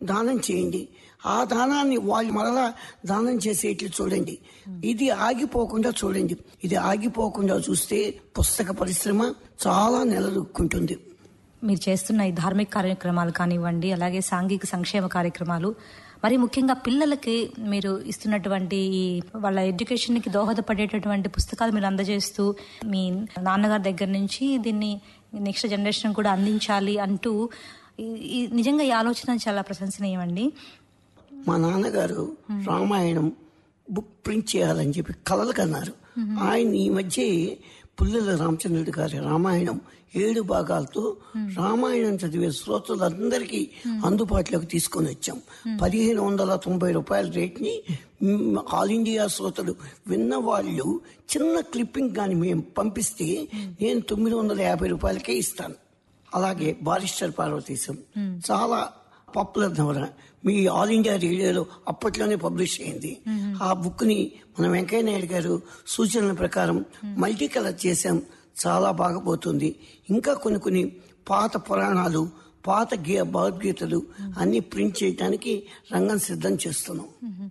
దానం చేయండి ఆ దానాన్ని వాళ్ళు మరలా దానం చేసేట్లు చూడండి ఇది ఆగిపోకుండా చూడండి ఇది ఆగిపోకుండా చూస్తే పుస్తక పరిశ్రమ చాలా నిలదొక్కుంటుంది మీరు చేస్తున్న ఈ ధార్మిక కార్యక్రమాలు కానివ్వండి అలాగే సాంఘిక సంక్షేమ కార్యక్రమాలు మరి ముఖ్యంగా పిల్లలకి మీరు ఇస్తున్నటువంటి ఈ వాళ్ళ ఎడ్యుకేషన్కి దోహదపడేటటువంటి పుస్తకాలు మీరు అందజేస్తూ మీ నాన్నగారి దగ్గర నుంచి దీన్ని నెక్స్ట్ జనరేషన్ కూడా అందించాలి అంటూ ఈ- ఈ నిజంగా ఈ ఆలోచన చాలా ప్రశంసనీయమండి మా నాన్నగారు రామాయణం బుక్ ప్రింట్ చేయాలని చెప్పి కలలు కన్నారు ఆయన ఈ మధ్య పుల్లెల రామచంద్రుడి గారి రామాయణం ఏడు భాగాలతో రామాయణం చదివే శ్రోతలందరికీ అందుబాటులోకి తీసుకొని వచ్చాం పదిహేను వందల తొంభై రూపాయల రేట్ని మ్, ఆల్ ఇండియా శ్రోతలు విన్న వాళ్ళు చిన్న క్లిప్పింగ్ కానీ మేము పంపిస్తే నేను తొమ్మిది వందల యాభై రూపాయలకే ఇస్తాను అలాగే బారిస్టర్ పార్వతీశం చాలా పాపులర్ నవల మీ ఆల్ ఇండియా రేడియోలో అప్పట్లోనే పబ్లిష్ అయింది ఆ బుక్ ని మన వెంకయ్య నాయుడు గారు సూచనల ప్రకారం మల్టీ కలర్ చేశాం చాలా బాగా పోతుంది ఇంకా కొన్ని కొన్ని పాత పురాణాలు పాత గీ భగవద్గీతలు అన్ని ప్రింట్ చేయడానికి రంగం సిద్ధం చేస్తున్నాం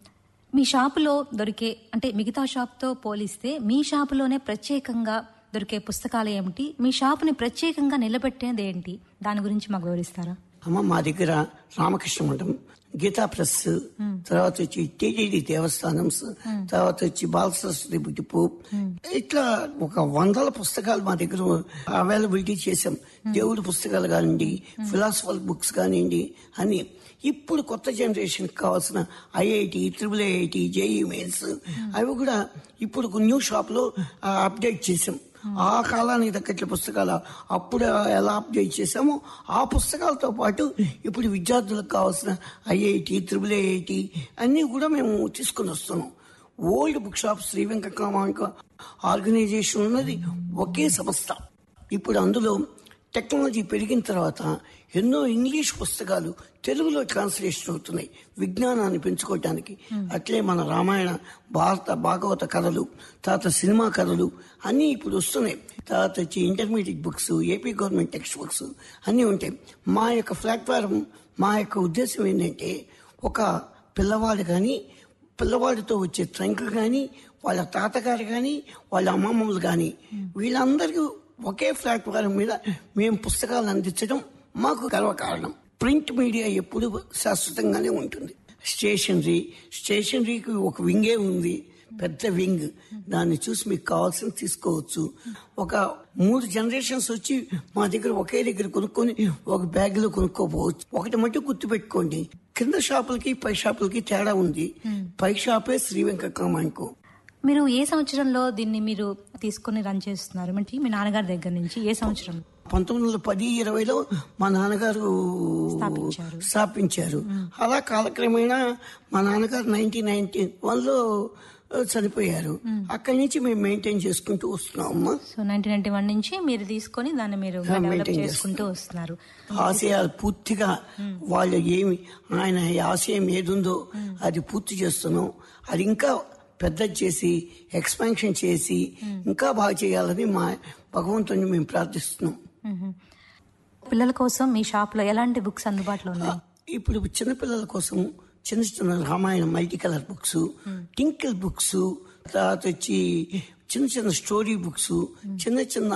మీ షాపులో దొరికే అంటే మిగతా షాప్తో పోలిస్తే మీ షాపులోనే ప్రత్యేకంగా దొరికే పుస్తకాలు ఏమిటి మీ షాపుని ప్రత్యేకంగా నిలబెట్టేది ఏంటి దాని గురించి మాకు వివరిస్తారా అమ్మ మా దగ్గర రామకృష్ణ మఠం గీతా ప్రెస్ తర్వాత వచ్చి టీటీడీ దేవస్థానం తర్వాత వచ్చి బాలసరస్వతి బుద్ధిపు ఇట్లా ఒక వందల పుస్తకాలు మా దగ్గర అవైలబిలిటీ చేసాం దేవుడి పుస్తకాలు కానివ్వండి ఫిలాసఫల్ బుక్స్ కానివ్వండి అని ఇప్పుడు కొత్త జనరేషన్ కావాల్సిన IIT triple IIT JEE mains అవి కూడా ఇప్పుడు న్యూ షాప్ లో అప్డేట్ చేసాం ఆ కాలానికి తగ్గట్ల పుస్తకాలు అప్పుడు ఎలా అప్డేట్ చేసామో ఆ పుస్తకాలతో పాటు ఇప్పుడు విద్యార్థులకు కావాల్సిన ఐఐటి త్రిబుల్ ఐఐటి అన్నీ కూడా మేము తీసుకుని వస్తున్నాం old book shop Sri Venkataramayana organisation ఉన్నది ఒకే సంస్థ ఇప్పుడు అందులో టెక్నాలజీ పెరిగిన తర్వాత ఎన్నో ఇంగ్లీష్ పుస్తకాలు తెలుగులో ట్రాన్స్లేషన్ అవుతున్నాయి విజ్ఞానాన్ని పెంచుకోవటానికి అట్లే మన రామాయణ భారత భాగవత కథలు తర్వాత సినిమా కథలు అన్నీ ఇప్పుడు వస్తున్నాయి తర్వాత వచ్చి intermediate books AP government text books అన్నీ ఉంటాయి మా యొక్క ప్లాట్ఫారం మా యొక్క ఉద్దేశం ఏంటంటే ఒక పిల్లవాడు కానీ పిల్లవాడితో వచ్చే ట్రంక్ కానీ వాళ్ళ తాతగారు కానీ వాళ్ళ అమ్మమ్మలు కానీ వీళ్ళందరికీ ఒకే ప్లాట్ఫారం మీద మేము పుస్తకాలు అందించడం మాకు గర్వకారణం ప్రింట్ మీడియా ఎప్పుడు శాశ్వతంగానే ఉంటుంది స్టేషనరీ స్టేషనరీకి ఒక వింగే ఉంది పెద్ద వింగ్ దాన్ని చూసి మీకు కావాల్సిన తీసుకోవచ్చు ఒక మూడు జనరేషన్స్ వచ్చి మా దగ్గర ఒకే దగ్గర కొనుక్కొని ఒక బ్యాగ్ లో కొనుక్కోపోవచ్చు ఒకటి మట్టి గుర్తుపెట్టుకోండి కింద షాపులకి పై షాపులకి తేడా ఉంది పై షాపే శ్రీ వెంకటరామాయణకు మీరు ఏ సంవత్సరంలో దీన్ని మీరు తీసుకుని రన్ చేస్తున్నారు అంటే మీ నాన్నగారి దగ్గర నుంచి ఏ సంవత్సరం పంతొమ్మిది వందల పది ఇరవైలో మా నాన్నగారు స్థాపించారు. స్థాపించారు అలా కాలక్రమేణా మా నాన్నగారు నైన్టీన్ నైన్టీ వన్ లో ఆ, చనిపోయారు అక్కడి నుంచి మేము మెయింటైన్ చేసుకుంటూ వస్తున్నాం అమ్మా సో నైన్టీన్ నైన్టీ వన్ నుంచి మీరు తీసుకొని దాన్ని మీరు Yeah, డెవలప్ maintain చేసుకుంటూ వస్తున్నారు ఆశయాలు పూర్తిగా వాళ్ళు ఏమి ఆయన ఆశయం ఏదుందో అది పూర్తి చేస్తున్నాం అది ఇంకా పెద్ద చేసి ఎక్స్పాన్షన్ చేసి ఇంకా బాగా చేయాలని మా భగవంతుని మేము ప్రార్థిస్తున్నాం మ్మ్. పిల్లల కోసం మీ షాప్ లో ఎలాంటి బుక్స్ అందుబాటులో ఉన్నాయి ఇప్పుడు చిన్నపిల్లల కోసం చిన్న చిన్న Ramayana multi colour books Tinkle books తర్వాత వచ్చి చిన్న చిన్న స్టోరీ బుక్స్ చిన్న చిన్న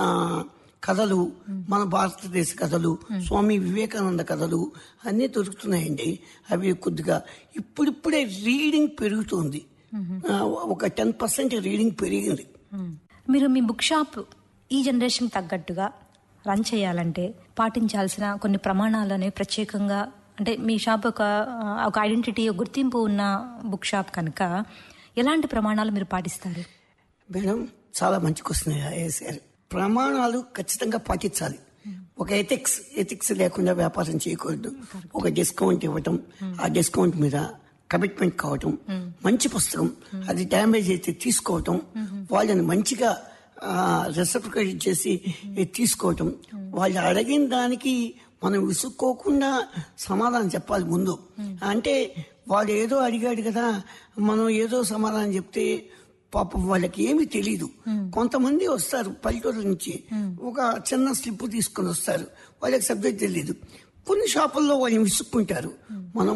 కథలు మన భారతదేశ కథలు స్వామి వివేకానంద కథలు అన్నీ దొరుకుతున్నాయండి అవి కొద్దిగా ఇప్పుడిప్పుడే రీడింగ్ పెరుగుతుంది ఆ, ఒక టెన్ పర్సెంట్ రీడింగ్ పెరిగింది మ్మ్. మీరు మీ బుక్ షాప్ ఈ జనరేషన్ తగ్గట్టుగా రన్ చేయాలంటే పాటించాల్సిన కొన్ని ప్రమాణాలు అనేవి ప్రత్యేకంగా అంటే మీ షాప్ ఒక ఒక ఐడెంటిటీ ఒక గుర్తింపు ఉన్న బుక్ షాప్ కనుక ఎలాంటి ప్రమాణాలు మీరు పాటిస్తారు మేడం చాలా మంచి క్వశ్చన్ వేశారు ప్రమాణాలు ఖచ్చితంగా పాటించాలి ఒక ఎథిక్స్ ఎథిక్స్ లేకుండా వ్యాపారం చేయకూడదు ఒక డిస్కౌంట్ ఇవ్వటం ఆ డిస్కౌంట్ మీద కమిట్మెంట్ కావటం మంచి పుస్తకం అది డ్యామేజ్ అయితే తీసుకోవటం వాళ్ళని మంచిగా రెసిప్రికేట్ చేసి తీసుకోవటం వాళ్ళు అడిగిన దానికి మనం విసుక్కోకుండా సమాధానం చెప్పాలి ముందు అంటే వాడు ఏదో అడిగాడు కదా మనం ఏదో సమాధానం చెప్తే పాపం వాళ్ళకి ఏమీ తెలియదు కొంతమంది వస్తారు పల్లెటూరు నుంచి ఒక చిన్న స్లిప్ తీసుకొని వస్తారు వాళ్ళకి సబ్జెక్ట్ తెలియదు కొన్ని షాపుల్లో వాళ్ళు విసుక్కుంటారు మనం